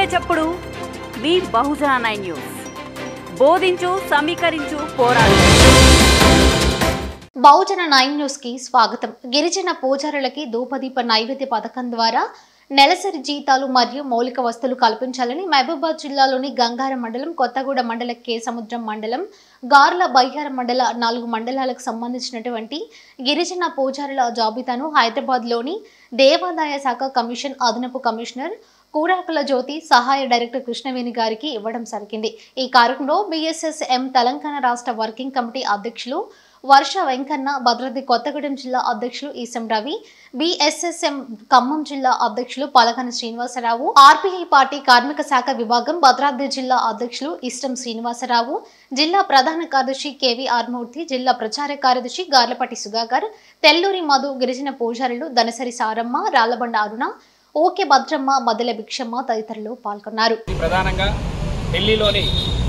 చప్పుడు మీ బహుజన nine news బోధించు సమీకరించు పోరాడు బహుజన నైన్ న్యూస్ కి స్వాగతం గిరిజన పూజారులకి ధూపదీప నైవేద్య పథకం ద్వారా నెలసరి జీతాలు మరియు మౌలిక వస్తువులు కల్పించాలని మహబూబాద్ జిల్లాలోని గంగారం మండలం కొత్తగూడ మండల కే సముద్రం మండలం గార్ల బయ్యారం మండల నాలుగు మండలాలకు సంబంధించినటువంటి గిరిజన పూజారుల జాబితాను హైదరాబాద్లోని దేవాదాయ శాఖ కమిషన్ అదనపు కమిషనర్ కూరాకుల జ్యోతి సహాయ డైరెక్టర్ కృష్ణవేణి గారికి ఇవ్వడం జరిగింది ఈ కార్యక్రమంలో బిఎస్ఎస్ఎం తెలంగాణ రాష్ట్ర వర్కింగ్ కమిటీ అధ్యక్షులు వర్ష వెంకన్న భద్రాద్రి కొత్తగూడెం జిల్లా అధ్యక్షులు ఈసం రవి బిఎస్ఎస్ఎం ఖమ్మం జిల్లా అధ్యక్షులు పలకని శ్రీనివాసరావు ఆర్పిఐ పార్టీ కార్మిక శాఖ విభాగం భద్రాద్రి జిల్లా అధ్యక్షులు ఇష్టం శ్రీనివాసరావు జిల్లా ప్రధాన కార్యదర్శి కేవి ఆర్మూర్తి జిల్లా ప్రచార కార్యదర్శి గార్లపాటి సుధాకర్ తెల్లూరి మధు గిరిజన పూజారులు దనసరి సారమ్మ రాళ్లబండ అరుణ ఓకే భద్రమ్మ మదల భిక్షమ్మ తదితరులు పాల్గొన్నారు ప్రధానంగా ఢిల్లీలోని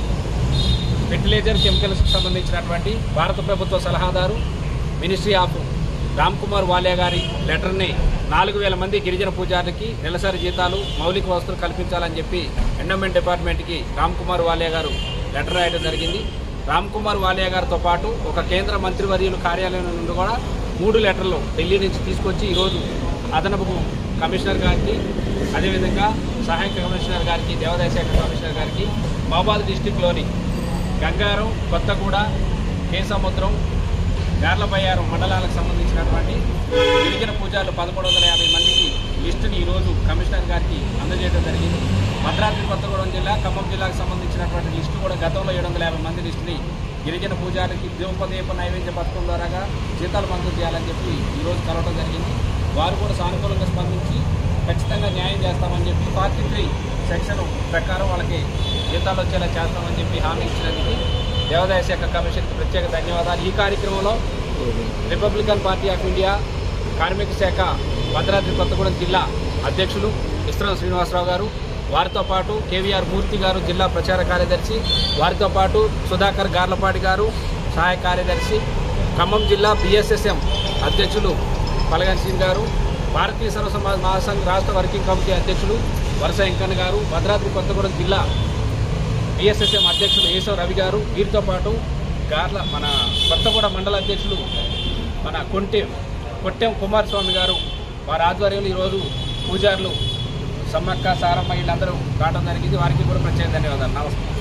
ఫెర్టిలైజర్ కెమికల్స్కి సంబంధించినటువంటి భారత ప్రభుత్వ సలహాదారు మినిస్ట్రీ ఆఫ్ రామ్ కుమార్ వాలియా గారి లెటర్ని నాలుగు వేల మంది గిరిజన పూజారులకి నెలసరి జీతాలు మౌలిక వసతులు కల్పించాలని చెప్పి ఎండోమెంట్ డిపార్ట్మెంట్కి రామ్ కుమార్ వాలియా గారు లెటర్ రాయడం జరిగింది రామ్ కుమార్ వాలియా గారితో పాటు ఒక కేంద్ర మంత్రివర్యులు కార్యాలయం నుండి కూడా మూడు లెటర్లు ఢిల్లీ నుంచి తీసుకొచ్చి ఈరోజు అదనపు కమిషనర్ గారికి అదేవిధంగా సహాయక కమిషనర్ గారికి దేవాదాయ శాఖ కమిషనర్ గారికి మహబాద్ డిస్టిక్లోని గంగారం కొత్తగూడ కేసముద్రం గార్లబయ్యారం మండలాలకు సంబంధించినటువంటి గిరిజన పూజారులు పదకొండు వందల యాభై మందికి లిస్టుని ఈరోజు కమిషనర్ గారికి అందజేయడం జరిగింది భద్రాద్రి కొత్తగూడెం జిల్లా ఖమ్మం జిల్లాకు సంబంధించినటువంటి లిస్టు కూడా గతంలో ఏడు వందల యాభై మంది లిస్టుని గిరిజన పూజారికి దీపదీప నైవేద్య పథకం ద్వారాగా జీతాలు మంజూరు చేయాలని చెప్పి ఈరోజు కలవడం జరిగింది వారు కూడా సానుకూలంగా స్పందించి ఖచ్చితంగా న్యాయం చేస్తామని చెప్పి ఫార్టీ త్రీ సెక్షన్ ప్రకారం వాళ్ళకి జీతాలు వచ్చేలా చేస్తామని చెప్పి హామీ ఇచ్చినందుకు దేవాదాయ శాఖ కమిషన్కి ప్రత్యేక ధన్యవాదాలు ఈ కార్యక్రమంలో రిపబ్లికన్ పార్టీ ఆఫ్ ఇండియా కార్మిక శాఖ భద్రాద్రి కొత్తగూడెం జిల్లా అధ్యక్షులు ఇస్త్రం శ్రీనివాసరావు గారు వారితో పాటు కేవీఆర్ మూర్తి గారు జిల్లా ప్రచార కార్యదర్శి వారితో పాటు సుధాకర్ గార్లపాటి గారు సహాయ కార్యదర్శి ఖమ్మం జిల్లా బిఎస్ఎస్ఎం అధ్యక్షులు పలగన్ సింగ్ గారు భారతీయ సర్వ సమాజ్ మహాసంఘ్ రాష్ట్ర వర్కింగ్ కమిటీ అధ్యక్షులు వరస వెంకన్న గారు భద్రాద్రి కొత్తగూడెం జిల్లా బిఎస్ఎస్ఎం అధ్యక్షులు ఏసవ రవి గారు వీరితో పాటు గార్ల మన కొత్తగూడ మండల అధ్యక్షులు మన కొంటెం కొట్టెం కుమారస్వామి గారు వారి ఆధ్వర్యంలో ఈరోజు పూజారులు సమ్మక్క సారమ్మ వీళ్ళందరూ రావడం జరిగింది వారికి కూడా ప్రత్యేక ధన్యవాదాలు నమస్కారం